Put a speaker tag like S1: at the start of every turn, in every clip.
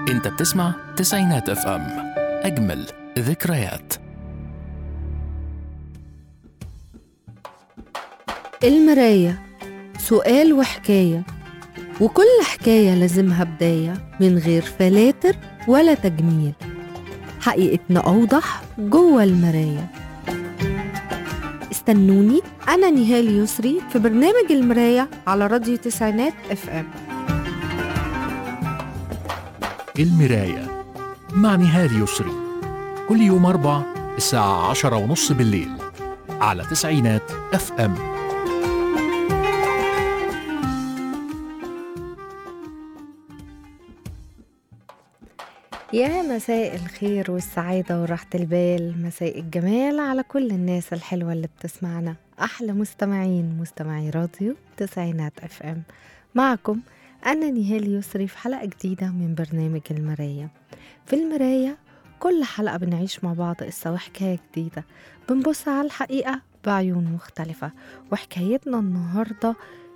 S1: انت بتسمع تسعينات اف ام اجمل ذكريات
S2: المراية سؤال وحكاية وكل حكاية لازمها بداية من غير فلاتر ولا تجميل حقيقتنا أوضح جوه المراية استنوني أنا نهال يسري في برنامج المراية على راديو تسعينات اف ام
S1: المراية مع نهال يسري كل يوم أربع الساعة عشرة ونص بالليل على تسعينات اف ام
S2: يا مساء الخير والسعادة وراحة البال مساء الجمال على كل الناس الحلوة اللي بتسمعنا أحلى مستمعين مستمعي راديو تسعينات اف ام معكم أنا نهال يسري في حلقة جديدة من برنامج المراية في المراية كل حلقة بنعيش مع بعض قصة وحكاية جديدة بنبص على الحقيقة بعيون مختلفة وحكايتنا النهاردة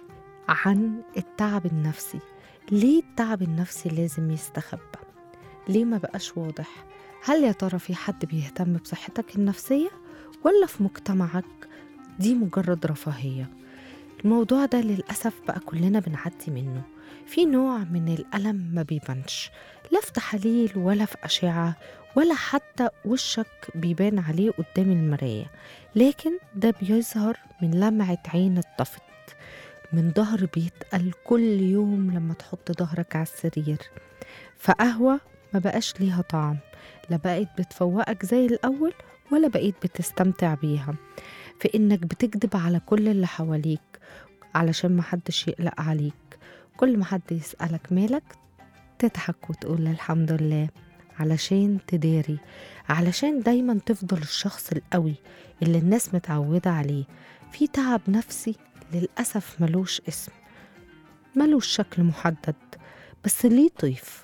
S2: عن التعب النفسي ليه التعب النفسي لازم يستخبى ليه ما بقاش واضح هل يا ترى في حد بيهتم بصحتك النفسية ولا في مجتمعك دي مجرد رفاهية الموضوع ده للأسف بقى كلنا بنعدي منه في نوع من الألم ما بيبانش لا في تحاليل ولا في أشعة ولا حتى وشك بيبان عليه قدام المراية لكن ده بيظهر من لمعة عين الطفت من ظهر بيتقل كل يوم لما تحط ظهرك على السرير فقهوة ما بقاش ليها طعم لا بقيت بتفوقك زي الأول ولا بقيت بتستمتع بيها في إنك بتكذب على كل اللي حواليك علشان محدش يقلق عليك كل ما حد يسألك مالك تضحك وتقول الحمد لله علشان تداري علشان دايما تفضل الشخص القوي اللي الناس متعودة عليه في تعب نفسي للأسف ملوش اسم ملوش شكل محدد بس ليه طيف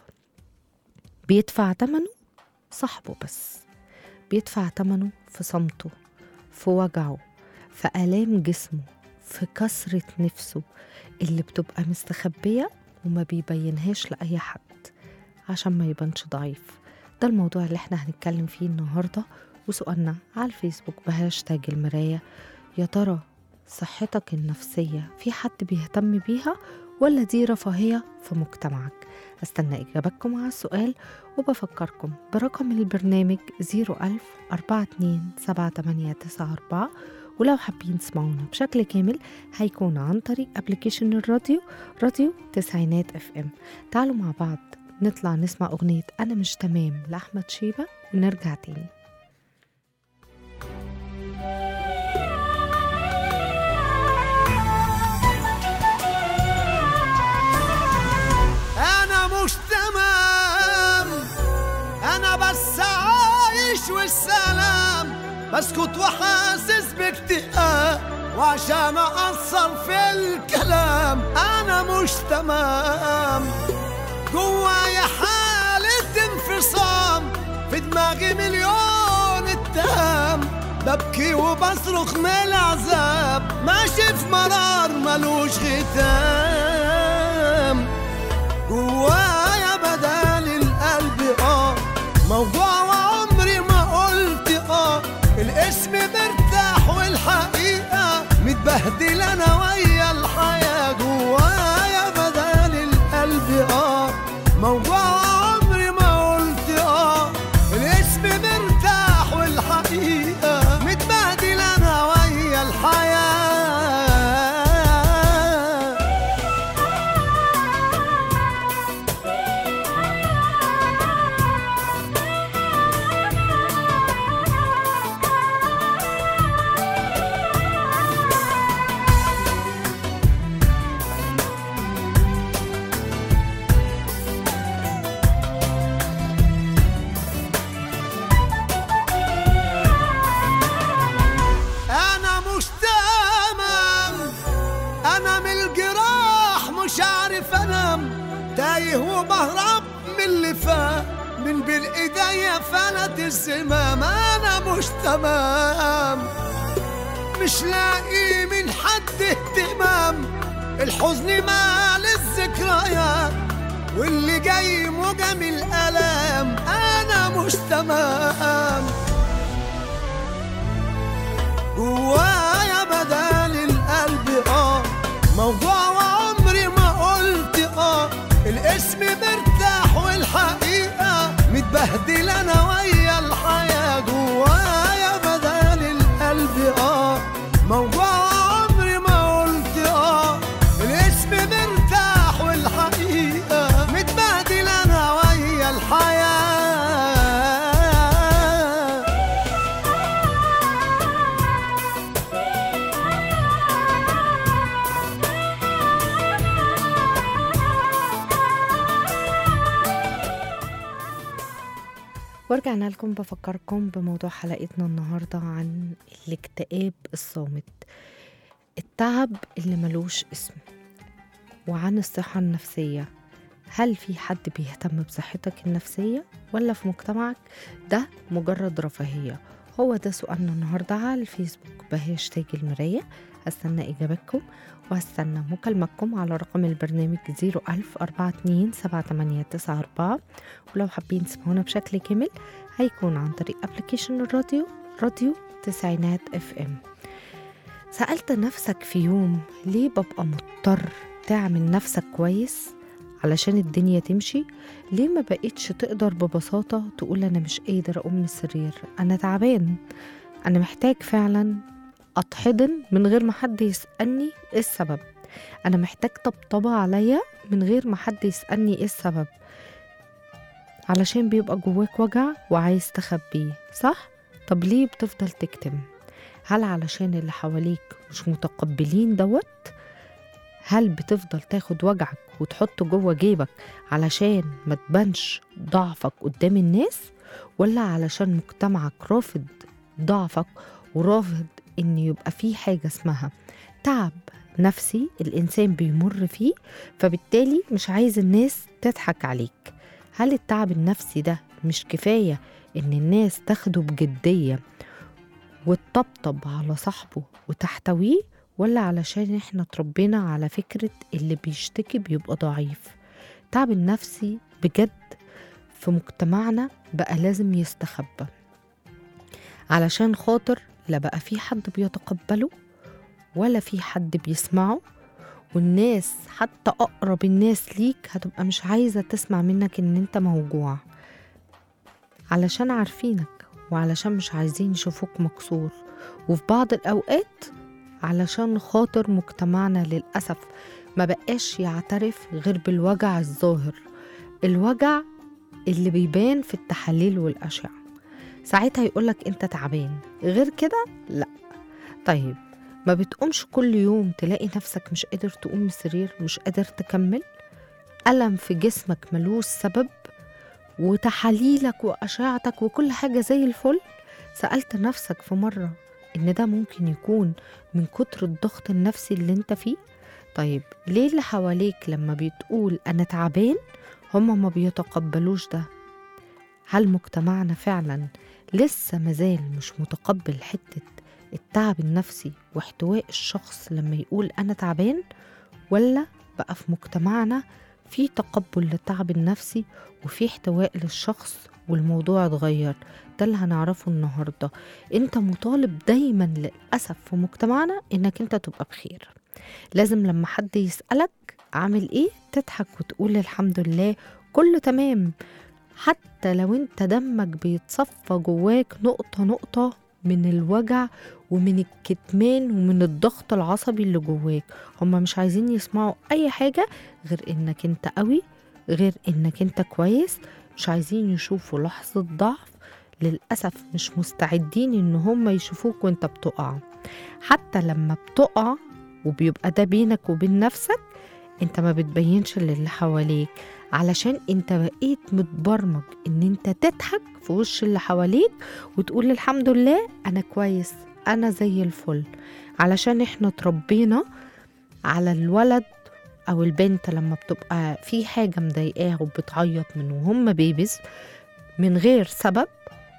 S2: بيدفع تمنه صاحبه بس بيدفع تمنه في صمته في وجعه في آلام جسمه في كسرة نفسه اللي بتبقى مستخبية وما بيبينهاش لأي حد عشان ما يبانش ضعيف ده الموضوع اللي احنا هنتكلم فيه النهاردة وسؤالنا على الفيسبوك بهاشتاج المراية يا ترى صحتك النفسية في حد بيهتم بيها ولا دي رفاهية في مجتمعك استنى إجابتكم على السؤال وبفكركم برقم البرنامج 01000 42 7894 ولو حابين تسمعونا بشكل كامل هيكون عن طريق ابلكيشن الراديو راديو تسعينات اف ام تعالوا مع بعض نطلع نسمع أغنية أنا مش تمام لأحمد شيبة ونرجع تاني
S3: انا مش تمام انا بس عايش والسلام بسكت وحاسس باكتئاب وعشان اقصر في الكلام انا مش تمام جوايا حالة انفصام في دماغي مليون اتهام ببكي وبصرخ من العذاب ماشي في مرار ملوش ختام جوايا بدال القلب اه موجوع وعمري ما قلت اه الاسم مرتاح والحقيقة متبهدل انا ويا الحياة جوايا بدال القلب اه موجوع وعمري ما قلت اه الاسم مرتاح والحقيقة متبهدل انا ويا الحياة انا مش تمام انا من الجراح مش عارف انام تايه وبهرب من اللي فات من بين ايديا فلت الزمام انا مش تمام مش لاقي من حد اهتمام الحزن مال الذكريات واللي جاي موجة من الألم أنا مش تمام جوايا بدل القلب اه موضوع وعمري ما قلت اه الاسم مرتاح والحقيقة متبهدل أنا ويا الحياة جوايا بدل القلب اه موضوع وعمري ما قلت اه الاسم مرتاح والحقيقة متبهدل أنا ويا الحياة
S2: ورجعنا لكم بفكركم بموضوع حلقتنا النهاردة عن الاكتئاب الصامت التعب اللي ملوش اسم وعن الصحة النفسية هل في حد بيهتم بصحتك النفسية ولا في مجتمعك ده مجرد رفاهية هو ده سؤالنا النهاردة على الفيسبوك بهاشتاج المراية هستنى إجابتكم وهستنى مكالمتكم على رقم البرنامج 01000 42 7894 ولو حابين تسمعونا بشكل كامل هيكون عن طريق ابلكيشن الراديو راديو تسعينات اف ام سألت نفسك في يوم ليه ببقى مضطر تعمل نفسك كويس علشان الدنيا تمشي ليه ما بقيتش تقدر ببساطة تقول أنا مش قادر أقوم من السرير أنا تعبان أنا محتاج فعلا أتحضن من غير ما حد يسألني إيه السبب أنا محتاج طبطبة عليا من غير ما حد يسألني إيه السبب علشان بيبقى جواك وجع وعايز تخبيه صح؟ طب ليه بتفضل تكتم؟ هل علشان اللي حواليك مش متقبلين دوت؟ هل بتفضل تاخد وجعك وتحطه جوه جيبك علشان ما تبانش ضعفك قدام الناس ولا علشان مجتمعك رافض ضعفك ورافض ان يبقى في حاجة اسمها تعب نفسي الإنسان بيمر فيه فبالتالي مش عايز الناس تضحك عليك هل التعب النفسي ده مش كفاية إن الناس تاخده بجدية وتطبطب على صاحبه وتحتويه ولا علشان احنا اتربينا على فكرة اللي بيشتكي بيبقى ضعيف التعب النفسي بجد في مجتمعنا بقى لازم يستخبى علشان خاطر لا بقى في حد بيتقبله ولا في حد بيسمعه والناس حتى أقرب الناس ليك هتبقى مش عايزة تسمع منك إن أنت موجوع علشان عارفينك وعلشان مش عايزين يشوفوك مكسور وفي بعض الأوقات علشان خاطر مجتمعنا للأسف ما بقاش يعترف غير بالوجع الظاهر الوجع اللي بيبان في التحاليل والأشعة ساعتها يقولك انت تعبان غير كده لا طيب ما بتقومش كل يوم تلاقي نفسك مش قادر تقوم من السرير مش قادر تكمل ألم في جسمك ملوش سبب وتحاليلك وأشعتك وكل حاجة زي الفل سألت نفسك في مرة إن ده ممكن يكون من كتر الضغط النفسي اللي انت فيه طيب ليه اللي حواليك لما بتقول أنا تعبان هما ما بيتقبلوش ده هل مجتمعنا فعلا لسه مازال مش متقبل حتة التعب النفسي واحتواء الشخص لما يقول أنا تعبان ولا بقى في مجتمعنا في تقبل للتعب النفسي وفي احتواء للشخص والموضوع اتغير ده اللي هنعرفه النهاردة انت مطالب دايما للأسف في مجتمعنا انك انت تبقى بخير لازم لما حد يسألك عامل ايه تضحك وتقول الحمد لله كله تمام حتى لو انت دمك بيتصفى جواك نقطة نقطة من الوجع ومن الكتمان ومن الضغط العصبي اللي جواك هما مش عايزين يسمعوا اي حاجة غير انك انت قوي غير انك انت كويس مش عايزين يشوفوا لحظة ضعف للأسف مش مستعدين ان هما يشوفوك وانت بتقع حتى لما بتقع وبيبقى ده بينك وبين نفسك انت ما بتبينش للي حواليك علشان انت بقيت متبرمج ان انت تضحك في وش اللي حواليك وتقول الحمد لله انا كويس انا زي الفل علشان احنا اتربينا على الولد او البنت لما بتبقى في حاجة مضايقاها وبتعيط من وهم بيبز من غير سبب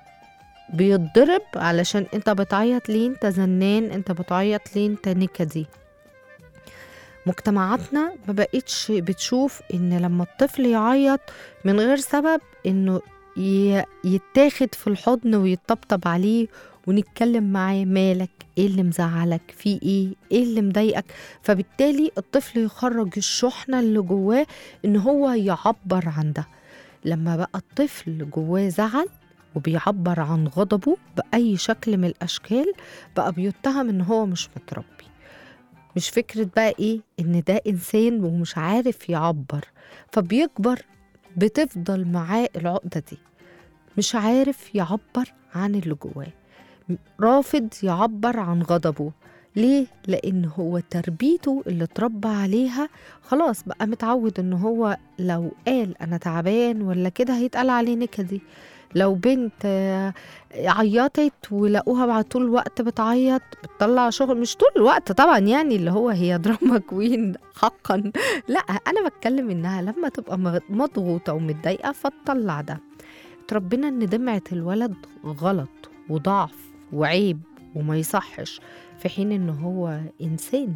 S2: بيتضرب علشان انت بتعيط ليه انت زنان انت بتعيط ليه انت نكدي مجتمعاتنا ما بقتش بتشوف ان لما الطفل يعيط من غير سبب انه ي- يتاخد في الحضن ويطبطب عليه ونتكلم معاه مالك ايه اللي مزعلك في ايه ايه اللي مضايقك فبالتالي الطفل يخرج الشحنة اللي جواه ان هو يعبر عن ده لما بقى الطفل جواه زعل وبيعبر عن غضبه بأي شكل من الأشكال بقى بيتهم إن هو مش متربي مش فكرة بقى إيه إن ده إنسان ومش عارف يعبر فبيكبر بتفضل معاه العقدة دي مش عارف يعبر عن اللي جواه رافض يعبر عن غضبه ليه؟ لأن هو تربيته اللي اتربى عليها خلاص بقى متعود إن هو لو قال أنا تعبان ولا كده هيتقال عليه نكدي لو بنت آه، عيطت ولقوها بعد طول الوقت بتعيط بتطلع شغل مش طول الوقت طبعا يعني اللي هو هي دراما كوين حقا لا انا بتكلم انها لما تبقى مغ- مضغوطه ومتضايقه فتطلع ده اتربينا ان دمعه الولد غلط وضعف وعيب وما يصحش في حين ان هو انسان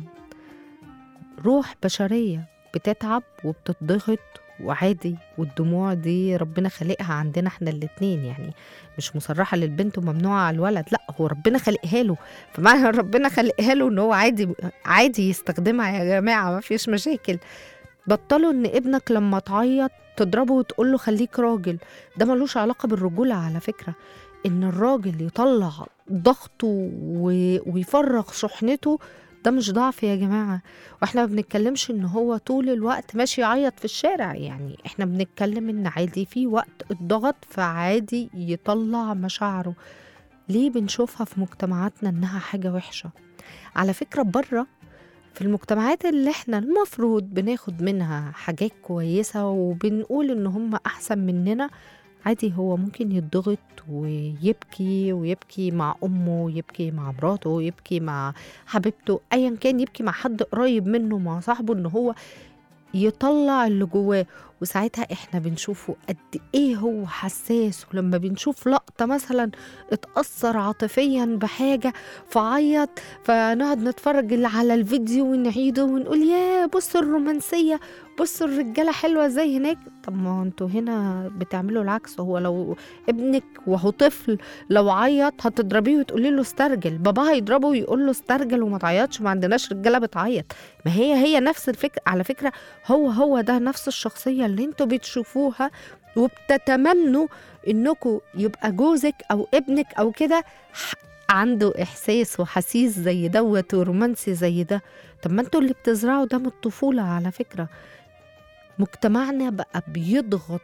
S2: روح بشريه بتتعب وبتضغط وعادي والدموع دي ربنا خلقها عندنا احنا الاتنين يعني مش مصرحة للبنت وممنوعة على الولد لا هو ربنا خلقها له فمعنى ربنا خلقها له ان هو عادي عادي يستخدمها يا جماعة ما فيش مشاكل بطلوا ان ابنك لما تعيط تضربه وتقول له خليك راجل ده ملوش علاقة بالرجولة على فكرة ان الراجل يطلع ضغطه و- ويفرغ شحنته ده مش ضعف يا جماعة واحنا ما بنتكلمش ان هو طول الوقت ماشي يعيط في الشارع يعني احنا بنتكلم ان عادي في وقت اتضغط فعادي يطلع مشاعره ليه بنشوفها في مجتمعاتنا انها حاجة وحشة على فكرة بره في المجتمعات اللي احنا المفروض بناخد منها حاجات كويسة وبنقول ان هم احسن مننا عادي هو ممكن يتضغط ويبكي ويبكي مع امه ويبكي مع مراته ويبكي مع حبيبته ايا كان يبكي مع حد قريب منه مع صاحبه ان هو يطلع اللي جواه وساعتها احنا بنشوفه قد ايه هو حساس ولما بنشوف لقطة مثلا اتأثر عاطفيا بحاجة فعيط فنقعد نتفرج على الفيديو ونعيده ونقول يا بص الرومانسية بص الرجالة حلوة زي هناك طب ما هو انتوا هنا بتعملوا العكس هو لو ابنك وهو طفل لو عيط هتضربيه وتقولي له استرجل باباه هيضربه ويقول له استرجل وما تعيطش ما عندناش رجاله بتعيط ما هي هي نفس الفكره على فكره هو هو ده نفس الشخصيه اللي انتوا بتشوفوها وبتتمنوا انكم يبقى جوزك او ابنك او كده ح- عنده احساس وحسيس زي دوت ورومانسي زي ده طب ما انتوا اللي بتزرعوا ده من الطفوله على فكره مجتمعنا بقى بيضغط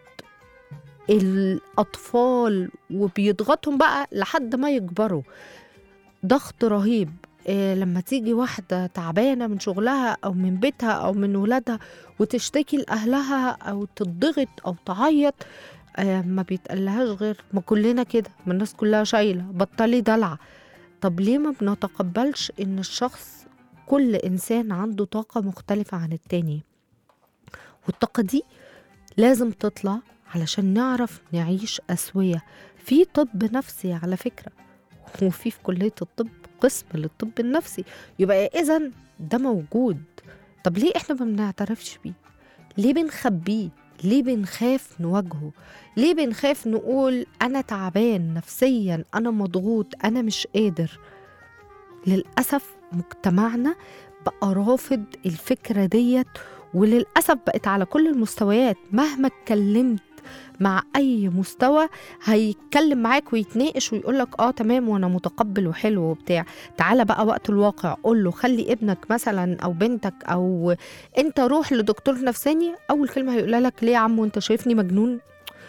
S2: الأطفال وبيضغطهم بقى لحد ما يكبروا ضغط رهيب إيه لما تيجي واحدة تعبانة من شغلها أو من بيتها أو من ولادها وتشتكي لأهلها أو تضغط أو تعيط آه ما بيتقالهاش غير ما كلنا كده ما الناس كلها شايلة بطلي دلع طب ليه ما بنتقبلش إن الشخص كل إنسان عنده طاقة مختلفة عن التاني والطاقة دي لازم تطلع علشان نعرف نعيش أسوية في طب نفسي على فكرة وفي في كلية الطب قسم للطب النفسي يبقى إذا ده موجود طب ليه إحنا ما بنعترفش بيه ليه بنخبيه ليه بنخاف نواجهه ليه بنخاف نقول أنا تعبان نفسيا أنا مضغوط أنا مش قادر للأسف مجتمعنا بقى رافض الفكرة ديت وللأسف بقت على كل المستويات مهما اتكلمت مع أي مستوى هيتكلم معاك ويتناقش ويقولك اه تمام وانا متقبل وحلو وبتاع تعالى بقى وقت الواقع قول له خلي ابنك مثلا او بنتك او انت روح لدكتور نفساني اول كلمه هيقولها لك ليه يا عم وانت شايفني مجنون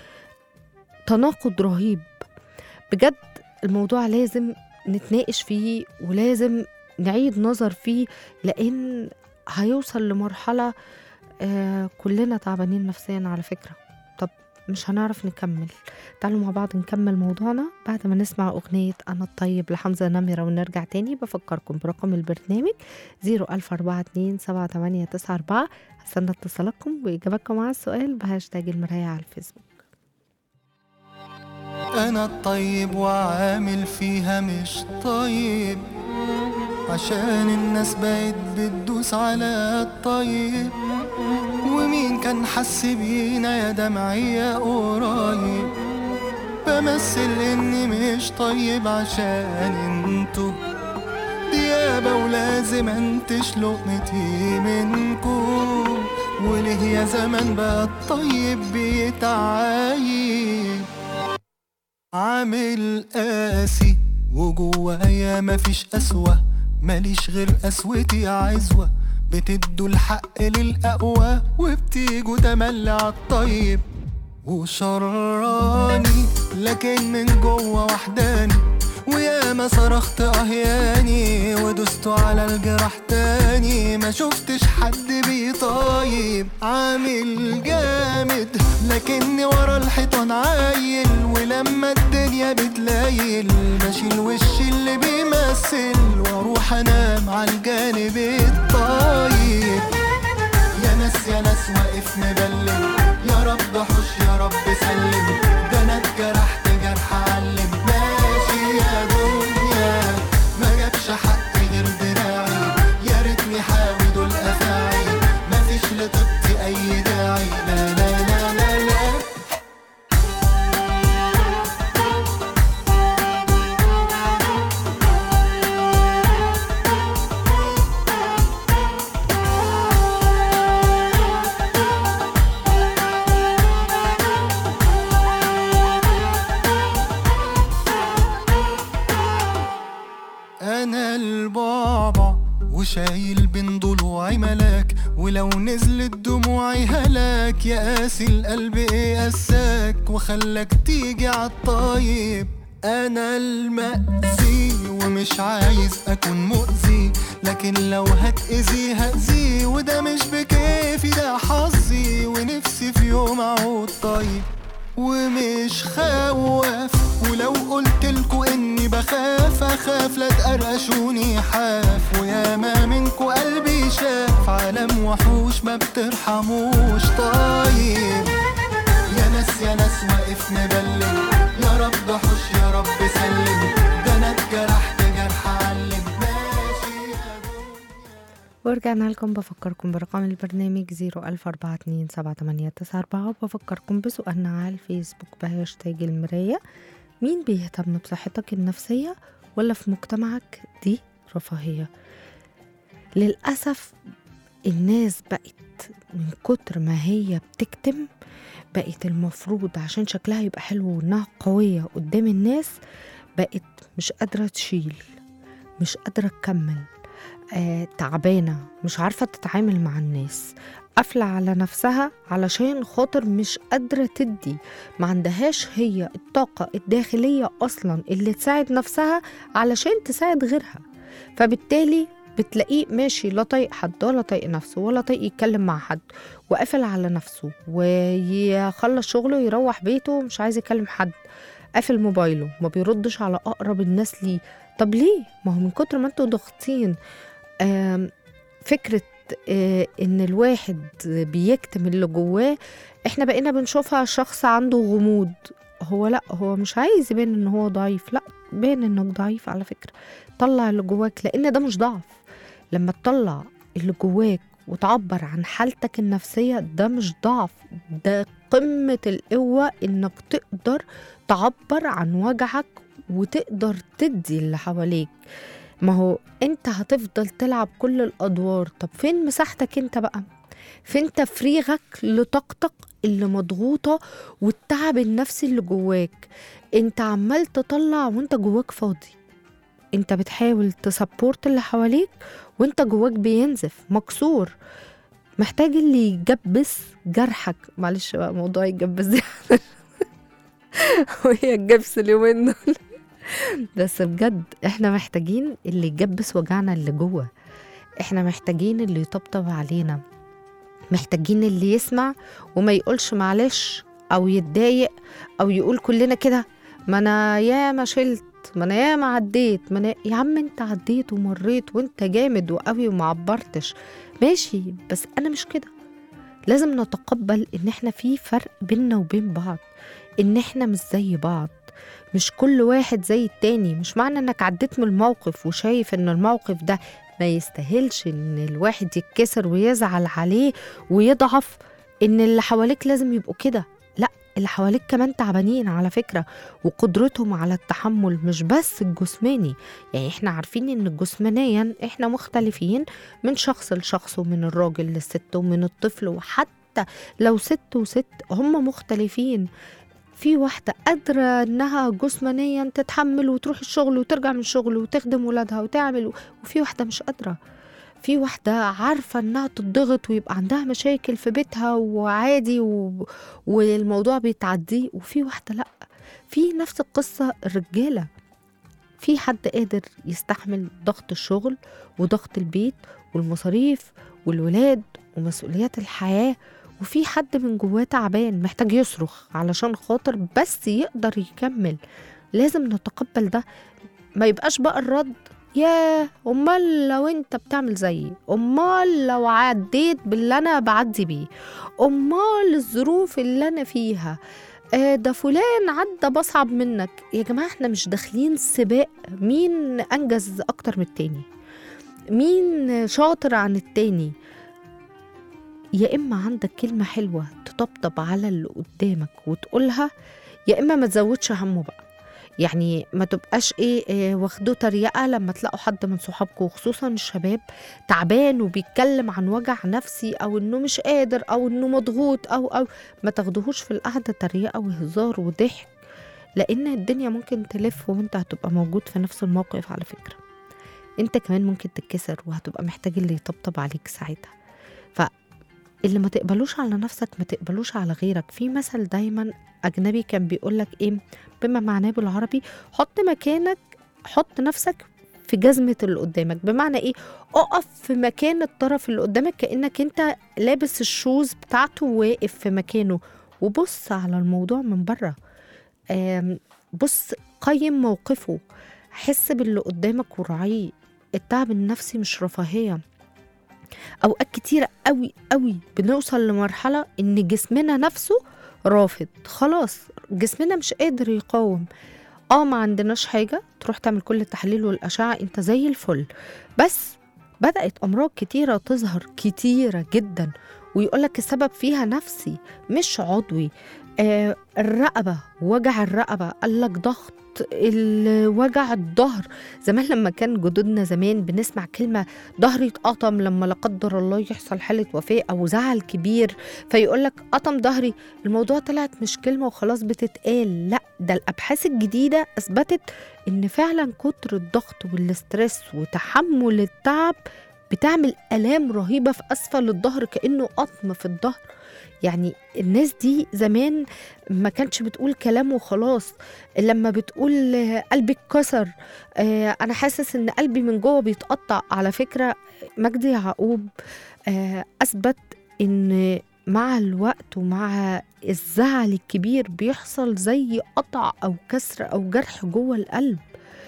S2: تناقض رهيب بجد الموضوع لازم نتناقش فيه ولازم نعيد نظر فيه لان هيوصل لمرحله آه كلنا تعبانين نفسيا على فكره طب مش هنعرف نكمل تعالوا مع بعض نكمل موضوعنا بعد ما نسمع أغنية أنا الطيب لحمزة نمرة ونرجع تاني بفكركم برقم البرنامج 00427 هستنى اتصالاتكم وإجاباتكم على السؤال بهاشتاج المراية على الفيسبوك
S3: انا الطيب وعامل فيها مش طيب
S4: عشان الناس بقت بتدوس على الطيب ومين كان حس بينا يا دمعي يا قريب بمثل اني مش طيب عشان انتو ديابة ولازم انتش لقمتي منكو وليه يا زمان بقى الطيب بيتعايب عامل قاسي وجوايا مفيش قسوة ماليش غير قسوتي عزوة بتدوا الحق للأقوى وبتيجوا تملي عالطيب وشراني لكن من جوه وحداني ويا ما صرخت اهياني ودست على الجرح تاني ما شفتش حد بيطايب عامل جامد لكني ورا الحيطان عايل ولما الدنيا بتلايل بشيل وشي اللي بيمثل واروح انام على الجانب الطايب يا ناس يا ناس واقف مبلم يا رب حوش يا رب سلم ده انا اتجرحت جرح علم ماشي يا دنيا ما جابش حق غير دراعي يا ريتني حاوي دول افاعي مفيش لطيبتي اي داعي لا لا لا لا لا انا البابا وشايل بين ضلوعي ملاك ولو نزلت دموعي هلاك يا قاسي القلب ايه قساك وخلاك تيجي عالطيب انا المأذي ومش عايز اكون مؤذي لكن لو هتأذي هأذي وده مش بكيفي ده حظي ونفسي في يوم اعود طيب ومش خواف ولو قلت لكم اني بخاف اخاف لا تقرقشوني حاف ويا ما منكو قلبي شاف عالم وحوش ما بترحموش طيب يا ناس يا ناس واقف مبلم يا رب حوش يا رب سلم ده انا اتجرحت جرح علم ماشي يا دنيا
S2: ورجعنا لكم بفكركم برقم البرنامج 004278894 وبفكركم بسؤالنا على الفيسبوك بهاشتاج المراية مين بيهتم بصحتك النفسية ولا في مجتمعك دي رفاهية للأسف الناس بقت من كتر ما هي بتكتم بقت المفروض عشان شكلها يبقى حلو وانها قوية قدام الناس بقت مش قادرة تشيل مش قادرة تكمل آه، تعبانة مش عارفة تتعامل مع الناس قافلة على نفسها علشان خاطر مش قادرة تدي ما عندهاش هي الطاقة الداخلية أصلا اللي تساعد نفسها علشان تساعد غيرها فبالتالي بتلاقيه ماشي لا طايق حد ولا طايق نفسه ولا طايق يتكلم مع حد وقافل على نفسه ويخلص شغله يروح بيته مش عايز يكلم حد قافل موبايله ما بيردش على أقرب الناس ليه طب ليه؟ ما هو من كتر ما انتوا ضاغطين آم، فكرة آه، ان الواحد بيكتم اللي جواه احنا بقينا بنشوفها شخص عنده غموض هو لا هو مش عايز يبان ان هو ضعيف لا بان انك ضعيف على فكرة طلع اللي جواك لان ده مش ضعف لما تطلع اللي جواك وتعبر عن حالتك النفسية ده مش ضعف ده قمة القوة انك تقدر تعبر عن وجعك وتقدر تدي اللي حواليك ما هو انت هتفضل تلعب كل الادوار طب فين مساحتك انت بقى فين تفريغك لطاقتك اللي مضغوطة والتعب النفسي اللي جواك انت عمال تطلع وانت جواك فاضي انت بتحاول تسبورت اللي حواليك وانت جواك بينزف مكسور محتاج اللي يجبس جرحك معلش بقى موضوع يجبس دي وهي الجبس اليومين دول بس بجد احنا محتاجين اللي يجبس وجعنا اللي جوه احنا محتاجين اللي يطبطب علينا محتاجين اللي يسمع وما يقولش معلش او يتضايق او يقول كلنا كده ما انا ياما شلت ما انا ياما عديت ما أنا... يا عم انت عديت ومريت وانت جامد وقوي وما عبرتش ماشي بس انا مش كده لازم نتقبل ان احنا في فرق بيننا وبين بعض ان احنا مش زي بعض مش كل واحد زي التاني مش معنى انك عديت من الموقف وشايف ان الموقف ده ما يستاهلش ان الواحد يتكسر ويزعل عليه ويضعف ان اللي حواليك لازم يبقوا كده لا اللي حواليك كمان تعبانين على فكرة وقدرتهم على التحمل مش بس الجسماني يعني احنا عارفين ان جسمانيا احنا مختلفين من شخص لشخص ومن الراجل للست ومن الطفل وحتى لو ست وست هم مختلفين في واحدة قادرة إنها جسمانيا تتحمل وتروح الشغل وترجع من الشغل وتخدم ولادها وتعمل وفي واحدة مش قادرة في واحدة عارفة إنها تضغط ويبقى عندها مشاكل في بيتها وعادي و... والموضوع بيتعديه وفي واحدة لأ في نفس القصة الرجالة في حد قادر يستحمل ضغط الشغل وضغط البيت والمصاريف والولاد ومسؤوليات الحياة وفي حد من جواه تعبان محتاج يصرخ علشان خاطر بس يقدر يكمل لازم نتقبل ده ما يبقاش بقى الرد ياه امال لو انت بتعمل زيي امال لو عديت باللي انا بعدي بيه امال الظروف اللي انا فيها آه ده فلان عدى بصعب منك يا جماعه احنا مش داخلين سباق مين انجز اكتر من التاني مين شاطر عن التاني يا اما عندك كلمه حلوه تطبطب على اللي قدامك وتقولها يا اما ما تزودش همه بقى يعني ما تبقاش ايه, إيه واخدوه تريقه لما تلاقوا حد من صحابكم وخصوصا الشباب تعبان وبيتكلم عن وجع نفسي او انه مش قادر او انه مضغوط او او ما تاخدوهوش في القعده تريقه وهزار وضحك لان الدنيا ممكن تلف وانت هتبقى موجود في نفس الموقف على فكره انت كمان ممكن تتكسر وهتبقى محتاج اللي يطبطب عليك ساعتها فاللي ما تقبلوش على نفسك ما تقبلوش على غيرك في مثل دايما اجنبي كان بيقول لك ايه بما معناه بالعربي حط مكانك حط نفسك في جزمة اللي قدامك بمعنى ايه اقف في مكان الطرف اللي قدامك كأنك انت لابس الشوز بتاعته واقف في مكانه وبص على الموضوع من بره آم، بص قيم موقفه حس باللي قدامك وراعيه التعب النفسي مش رفاهية أوقات كتيرة قوي قوي بنوصل لمرحلة إن جسمنا نفسه رافض خلاص جسمنا مش قادر يقاوم اه ما عندناش حاجة تروح تعمل كل التحاليل والأشعة انت زي الفل بس بدأت أمراض كتيرة تظهر كتيرة جدا ويقولك السبب فيها نفسي مش عضوي آه الرقبة وجع الرقبة قالك ضغط ال- وجع الظهر زمان لما كان جدودنا زمان بنسمع كلمة ظهري اتقطم لما لا قدر الله يحصل حالة وفاة أو زعل كبير فيقولك قطم ظهري الموضوع طلعت مش كلمة وخلاص بتتقال لا ده الأبحاث الجديدة أثبتت إن فعلا كتر الضغط والاسترس وتحمل التعب بتعمل آلام رهيبة في أسفل الظهر كأنه قطم في الظهر يعني الناس دي زمان ما كانتش بتقول كلام وخلاص لما بتقول آه، قلبي اتكسر آه، انا حاسس ان قلبي من جوه بيتقطع على فكره مجدي يعقوب آه، اثبت ان مع الوقت ومع الزعل الكبير بيحصل زي قطع او كسر او جرح جوه القلب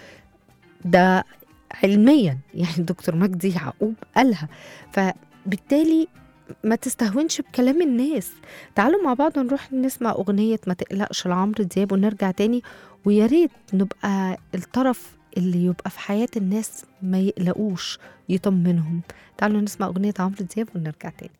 S2: ده علميا يعني دكتور مجدي يعقوب قالها فبالتالي ما تستهونش بكلام الناس تعالوا مع بعض نروح نسمع أغنية ما تقلقش لعمرو دياب ونرجع تاني ويا ريت نبقى الطرف اللي يبقى في حياة الناس ما يقلقوش يطمنهم تعالوا نسمع أغنية عمرو دياب ونرجع تاني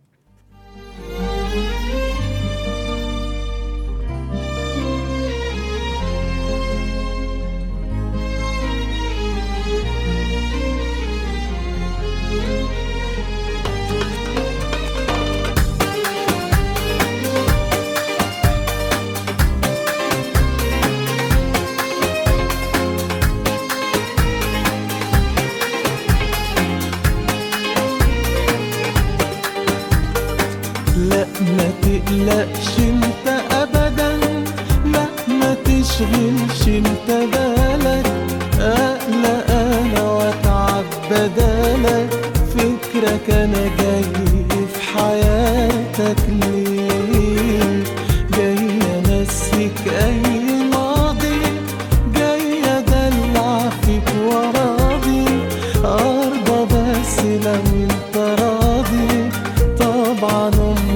S5: لا ما تقلقش انت ابدا لا ما تشغلش انت بالك اقلق انا واتعب بدالك فكرك انا جاي في حياتك ليه جاي انسيك اي ماضي جاي ادلع فيك وراضي ارضى بس لو انت راضي طبعا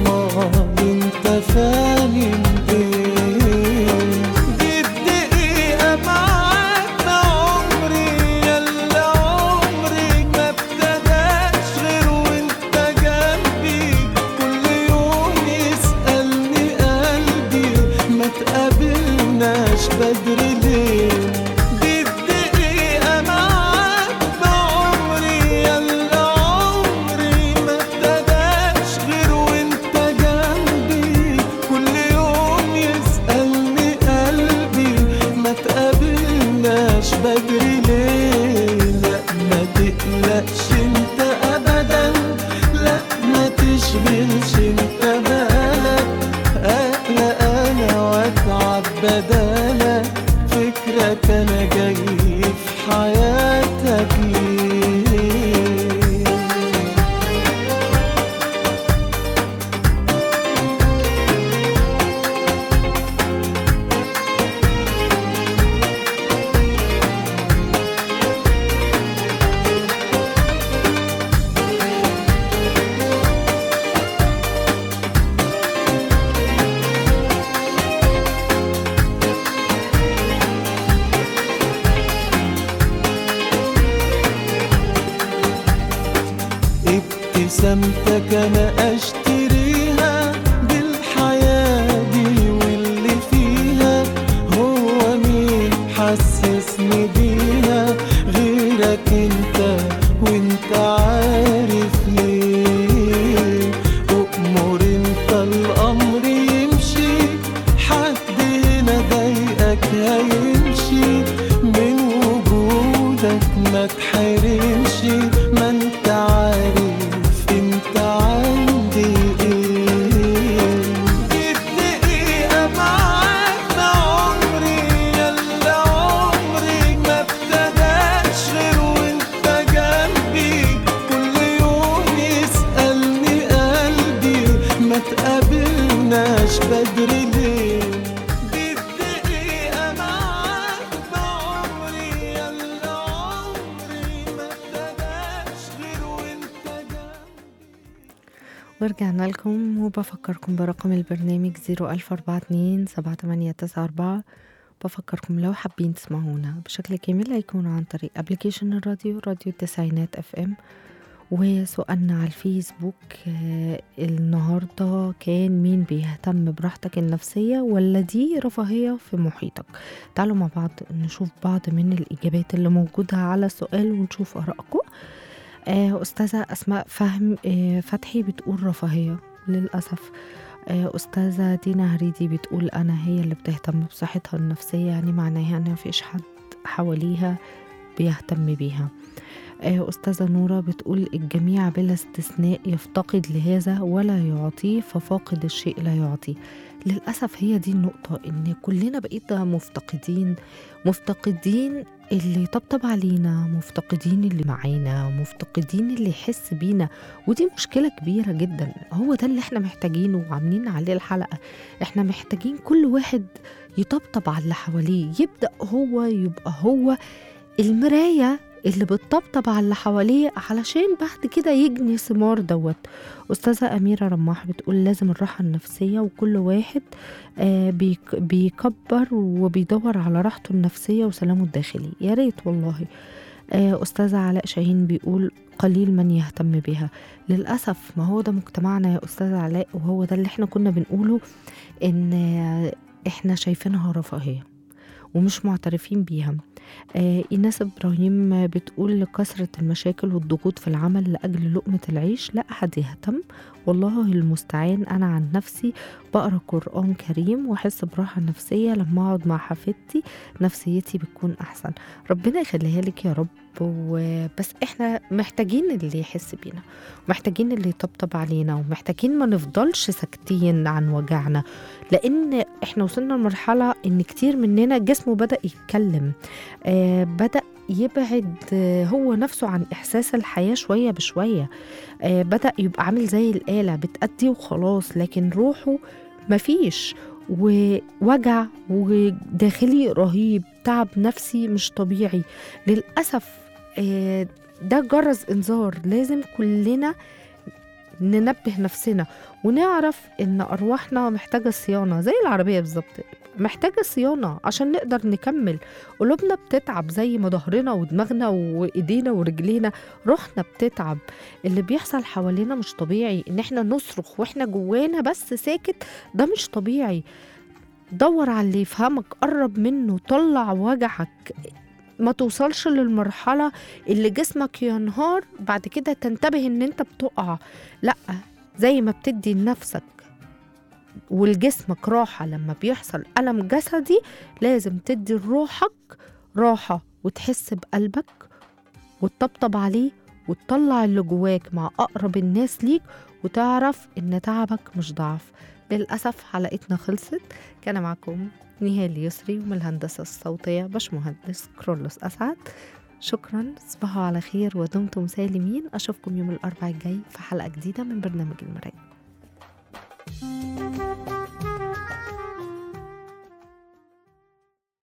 S5: امال انت فاهم ايه دي الدقيقة ابتسامتك انا اشتريها بالحياة دي واللي فيها هو مين حسسني بيها غيرك انت وانت عارف ليه أؤمر انت الامر يمشي حد هنا ضايقك هيمشي من وجودك ما تحرمش ما انت عارف انت عندي ايه دي دقيقة معاك عمري يلا عمري ما ابتداش غير وانت جنبي كل يوم يسألني قلبي ما تقابلناش بدري ليه دي الدقيقة معاك بعمري يلا عمري ما ابتداش غير وانت جنبي
S2: ورجعنا لكم وبفكركم برقم البرنامج 01042 7894 بفكركم لو حابين تسمعونا بشكل كامل هيكون عن طريق ابلكيشن الراديو راديو التسعينات اف ام وسؤالنا على الفيسبوك آه، النهاردة كان مين بيهتم براحتك النفسية ولا دي رفاهية في محيطك تعالوا مع بعض نشوف بعض من الإجابات اللي موجودة على السؤال ونشوف آرائكم آه، أستاذة أسماء فهم آه، فتحي بتقول رفاهية للأسف آه، أستاذة دينا هريدي بتقول أنا هي اللي بتهتم بصحتها النفسية يعني معناها إن مفيش حد حواليها بيهتم بيها آه، أستاذة نورة بتقول الجميع بلا استثناء يفتقد لهذا ولا يعطيه ففاقد الشيء لا يعطيه للأسف هي دي النقطة إن كلنا بقينا مفتقدين مفتقدين اللي يطبطب علينا مفتقدين اللي معانا مفتقدين اللي يحس بينا ودي مشكلة كبيرة جدا هو ده اللي احنا محتاجينه وعاملين عليه الحلقة احنا محتاجين كل واحد يطبطب على اللي حواليه يبدأ هو يبقى هو المراية اللي بتطبطب على اللي حواليه علشان بعد كده يجني ثمار دوت أستاذة أميرة رماح بتقول لازم الراحة النفسية وكل واحد آه بيك بيكبر وبيدور على راحته النفسية وسلامه الداخلي يا ريت والله آه أستاذة علاء شاهين بيقول قليل من يهتم بها للأسف ما هو ده مجتمعنا يا أستاذة علاء وهو ده اللي احنا كنا بنقوله إن آه، احنا شايفينها رفاهية ومش معترفين بيها آه إيناس إبراهيم بتقول لكثرة المشاكل والضغوط في العمل لأجل لقمة العيش لا أحد يهتم والله المستعان أنا عن نفسي بقرأ قرآن كريم وأحس براحة نفسية لما أقعد مع حفيدتي نفسيتي بتكون أحسن ربنا يخليها لك يا رب وبس احنا محتاجين اللي يحس بينا محتاجين اللي يطبطب علينا ومحتاجين ما نفضلش ساكتين عن وجعنا لان احنا وصلنا لمرحله ان كتير مننا جسمه بدا يتكلم آه بدا يبعد آه، هو نفسه عن احساس الحياه شويه بشويه آه بدا يبقى عامل زي الاله بتأدي وخلاص لكن روحه مفيش ووجع وداخلي رهيب تعب نفسي مش طبيعي للأسف آه، ده جرس إنذار لازم كلنا ننبه نفسنا ونعرف إن أرواحنا محتاجة صيانة زي العربية بالظبط محتاجة صيانة عشان نقدر نكمل قلوبنا بتتعب زي ما ظهرنا ودماغنا وإيدينا ورجلينا روحنا بتتعب اللي بيحصل حوالينا مش طبيعي إن احنا نصرخ واحنا جوانا بس ساكت ده مش طبيعي دور على اللي يفهمك قرب منه طلع وجعك ما توصلش للمرحلة اللي جسمك ينهار بعد كده تنتبه ان انت بتقع لا زي ما بتدي لنفسك ولجسمك راحة لما بيحصل ألم جسدي لازم تدي لروحك راحة وتحس بقلبك وتطبطب عليه وتطلع اللي جواك مع أقرب الناس ليك وتعرف إن تعبك مش ضعف للأسف حلقتنا خلصت كان معكم نهال يسري ومن الهندسة الصوتية باشمهندس كرولوس أسعد شكرا تصبحوا على خير ودمتم سالمين أشوفكم يوم الأربعاء الجاي في حلقة جديدة من برنامج المراية